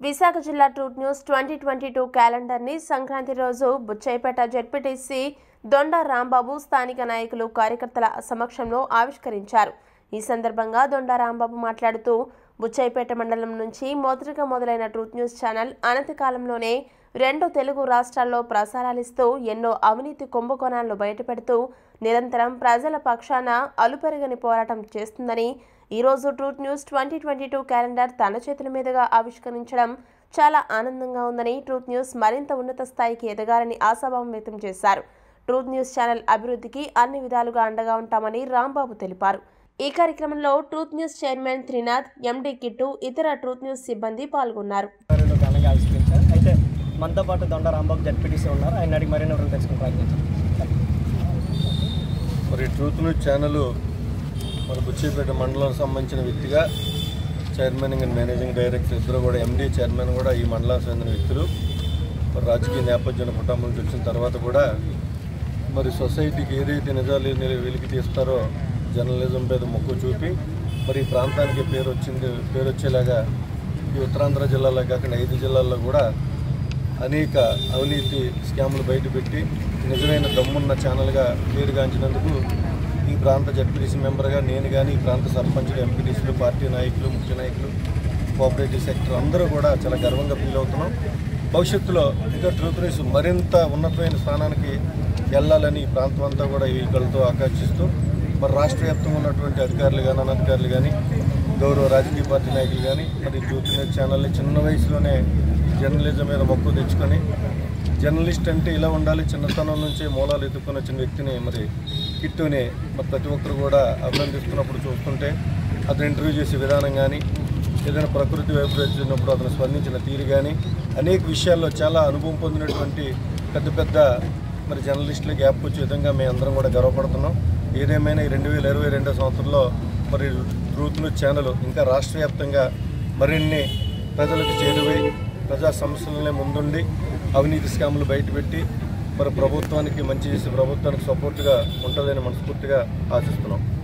విశాఖ జిల్లా truth news twenty twenty two క్యాలెండర్ని సంక్రాంతి రోజు బుచ్చయ్యపేట జెడ్పీటీసీ దొండ రాంబాబు స్థానిక నాయకులు కార్యకర్తల సమక్షంలో ఆవిష్కరించారు ఈ సందర్భంగా దొండ రాంబాబు మాట్లాడుతూ బుచ్చయ్యపేట మండలం నుంచి మొదటగా మొదలైన ట్రూత్ న్యూస్ ఛానల్ అనతి కాలంలోనే రెండు తెలుగు రాష్ట్రాల్లో ప్రసారాలిస్తూ ఎన్నో అవినీతి కుంభకోణాలను బయటపెడుతూ నిరంతరం ప్రజల పక్షాన అలుపెరగని పోరాటం చేస్తుందని ఈరోజు truth news twenty twenty two calendar తన చేతుల మీదుగా ఆవిష్కరించడం చాలా ఆనందంగా ఉందని ట్రూత్ న్యూస్ మరింత ఉన్నత స్థాయికి ఎదగాలని ఆశాభావం వ్యక్తం చేశారు ట్రూత్ న్యూస్ ఛానల్ అభివృద్ధికి అన్ని విధాలుగా అండగా ఉంటామని రాంబాబు తెలిపారు ఈ కార్యక్రమంలో truth news chairman Trinath MD Kittu ఇతర ట్రూత్ న్యూస్ సిబ్బంది పాల్గొన్నారు రెండు ఘనంగా ఆవిష్కరించారు అయితే మనతో పాటు దొండ రాంబాబు జడ్పీటీసీ ఉన్నారు ఆయన అడిగి మరిన్ని వివరాలు తెలుసుకుని ప్రయత్నించారు మరి ట్రూత్ న్యూస్ ఛానల్ మరి బుచ్చిపేట మండలానికి సంబంధించిన వ్యక్తిగా చైర్మన్ అండ్ మేనేజింగ్ డైరెక్టర్ ఇద్దరు కూడా ఎండీ చైర్మన్ కూడా ఈ మండలానికి చెందిన వ్యక్తులు మరి రాజకీయ నేపథ్యం కుటుంబం నుంచి వచ్చిన తర్వాత కూడా మరి సొసైటీకి ఏదైతే నిజాలు నిల- వెలికి తీస్తారో జర్నలిజం మీద మొక్కు చూపి మరి ఈ ప్రాంతానికి పేరు వచ్చింది పేరు వచ్చేలాగా ఈ ఉత్తరాంధ్ర జిల్లాలో కాకుండా ఐదు జిల్లాల్లో కూడా అనేక అవినీతి స్కాములు బయటపెట్టి నిజమైన దమ్మున్న ఛానల్గా పేరుగాంచినందుకు ఈ ప్రాంత జడ్పీటీసీ మెంబర్గా నేను కానీ ఈ ప్రాంత సర్పంచులు ఎంపీటీసీలు పార్టీ నాయకులు ముఖ్య నాయకులు కోఆపరేటివ్ సెక్టర్ అందరూ కూడా చాలా గర్వంగా ఫీల్ అవుతున్నాం భవిష్యత్తులో ఇంకా ట్రూత్ న్యూస్ మరింత ఉన్నతమైన స్థానానికి వెళ్ళాలని ఈ ప్రాంతం అంతా కూడా ఈ కళతో ఆకర్షిస్తూ మరి రాష్ట్ర వ్యాప్తంగా ఉన్నటువంటి అధికారులు కానీ అనధికారులు కానీ గౌరవ రాజకీయ పార్టీ నాయకులు కానీ మరి ట్రూత్ న్యూస్ ఛానల్ని చిన్న వయసులోనే జర్నలిజం మీద మక్కువ తెచ్చుకొని జర్నలిస్ట్ అంటే ఇలా ఉండాలి చిన్నతనం నుంచే మూలాలు ఎత్తుకొని వచ్చిన వ్యక్తిని మరి కిట్టుని మరి ప్రతి ఒక్కరు కూడా అభినందిస్తున్నప్పుడు చూస్తుంటే అతను ఇంటర్వ్యూ చేసే విధానం కానీ ఏదైనా ప్రకృతి వైపరీత్యమైనప్పుడు అతను స్పందించిన తీరు కానీ అనేక విషయాల్లో చాలా అనుభవం పొందినటువంటి పెద్ద పెద్ద మరి జర్నలిస్టులు గ్యాప్ వచ్చే విధంగా మేము అందరం కూడా గర్వపడుతున్నాం ఏదేమైనా ఈ రెండు వేల ఇరవై రెండో సంవత్సరంలో మరి ట్రూత్ న్యూస్ ఛానల్ ఇంకా రాష్ట్ర వ్యాప్తంగా మరిన్ని ప్రజలకు చేరువై ప్రజా సమస్యలనే ముందుండి అవినీతి స్కాములు బయటపెట్టి మరి ప్రభుత్వానికి మంచి చేసి ప్రభుత్వానికి సపోర్ట్గా ఉంటుందని మనస్ఫూర్తిగా ఆశిస్తున్నాం